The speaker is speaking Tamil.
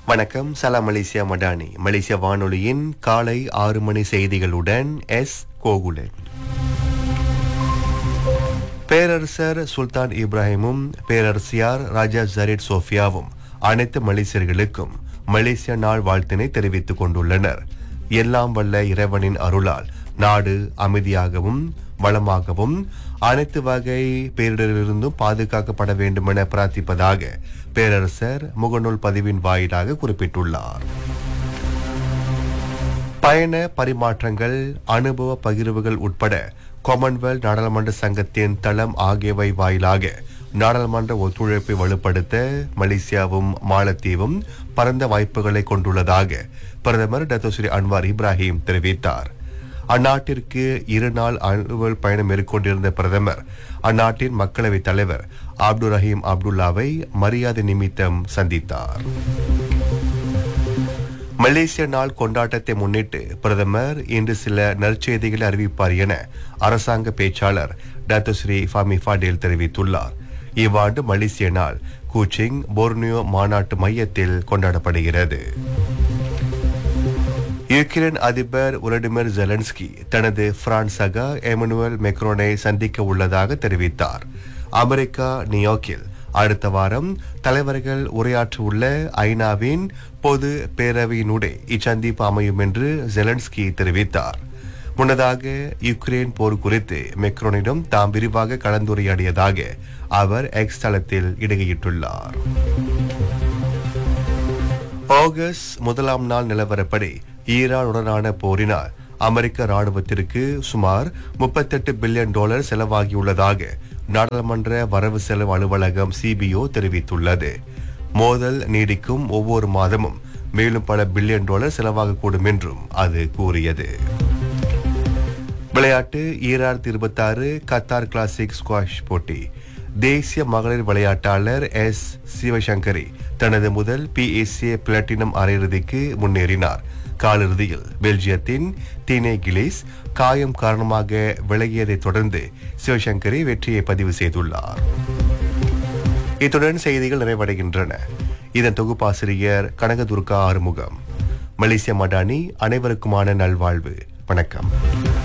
வணக்கம் சலாம் மலேசியா மடானி மலேசிய வானொலியின் காலை ஆறு மணி செய்திகளுடன் எஸ் கோகுலன் பேரரசர் சுல்தான் இப்ராஹிமும் பேரரசியார் ராஜா ஜரீட் சோஃபியாவும் அனைத்து மலேசியர்களுக்கும் மலேசிய நாள் வாழ்த்தினை தெரிவித்துக் கொண்டுள்ளனர் எல்லாம் வல்ல இறைவனின் அருளால் நாடு அமைதியாகவும் வளமாகவும் அனைத்து வகை பேரிடரிலிருந்தும் பாதுகாக்கப்பட வேண்டுமென பிரார்த்திப்பதாக பேரரசர் முகநூல் பதிவின் வாயிலாக குறிப்பிட்டுள்ளார் பயண பரிமாற்றங்கள் அனுபவ பகிர்வுகள் உட்பட காமன்வெல்த் நாடாளுமன்ற சங்கத்தின் தளம் ஆகியவை வாயிலாக நாடாளுமன்ற ஒத்துழைப்பை வலுப்படுத்த மலேசியாவும் மாலத்தீவும் பரந்த வாய்ப்புகளை கொண்டுள்ளதாக பிரதமர் டத்தோஸ்ரீ அன்வார் இப்ராஹிம் தெரிவித்தார் அந்நாட்டிற்கு இரு நாள் அலுவல் பயணம் மேற்கொண்டிருந்த பிரதமர் அந்நாட்டின் மக்களவைத் தலைவர் அப்துல் ரஹீம் அப்துல்லாவை மரியாதை நிமித்தம் சந்தித்தார் மலேசிய நாள் கொண்டாட்டத்தை முன்னிட்டு பிரதமர் இன்று சில நற்செய்திகளை அறிவிப்பார் என அரசாங்க பேச்சாளர் டாக்டர் ஸ்ரீ ஃபாமி ஃபாடேல் தெரிவித்துள்ளார் இவ்வாண்டு மலேசிய நாள் கூச்சிங் போர்னியோ மாநாட்டு மையத்தில் கொண்டாடப்படுகிறது யுக்ரைன் அதிபர் உலடிமிர் ஜெலன்ஸ்கி தனது பிரான்ஸ் சகா எமனுவல் மெக்ரோனை சந்திக்க உள்ளதாக தெரிவித்தார் அமெரிக்கா நியூயார்க்கில் அடுத்த வாரம் தலைவர்கள் உரையாற்றவுள்ள ஐநாவின் பொது பேரவையினுடைய இச்சந்திப்பு அமையும் என்று ஜெலன்ஸ்கி தெரிவித்தார் முன்னதாக யுக்ரைன் போர் குறித்து மெக்ரோனிடம் தாம் விரிவாக கலந்துரையாடியதாக அவர் எக்ஸ் தளத்தில் இடுகையிட்டுள்ளார் ஆகஸ்ட் முதலாம் நாள் நிலவரப்படி ஈரானுடனான போரினால் அமெரிக்க ராணுவத்திற்கு சுமார் முப்பத்தெட்டு பில்லியன் டாலர் செலவாகியுள்ளதாக நாடாளுமன்ற வரவு செலவு அலுவலகம் சிபிஓ தெரிவித்துள்ளது மோதல் நீடிக்கும் ஒவ்வொரு மாதமும் மேலும் பல பில்லியன் டாலர் செலவாகக்கூடும் என்றும் அது கூறியது விளையாட்டு ஈராயிரத்தி இருபத்தாறு கத்தார் கிளாசிக் ஸ்குவாஷ் போட்டி தேசிய மகளிர் விளையாட்டாளர் எஸ் சிவசங்கரி தனது முதல் பிஏசிஏ பிளாட்டினம் அரையிறுதிக்கு முன்னேறினார் காலிறுதியில் பெல்ஜியத்தின் தீனே கிலேஸ் காயம் காரணமாக விலகியதைத் தொடர்ந்து சிவசங்கரி வெற்றியை பதிவு செய்துள்ளார் இத்துடன் செய்திகள் நிறைவடைகின்றன இதன் தொகுப்பாசிரியர் கனகதுர்கா ஆறுமுகம் மலேசிய மடானி அனைவருக்குமான நல்வாழ்வு வணக்கம்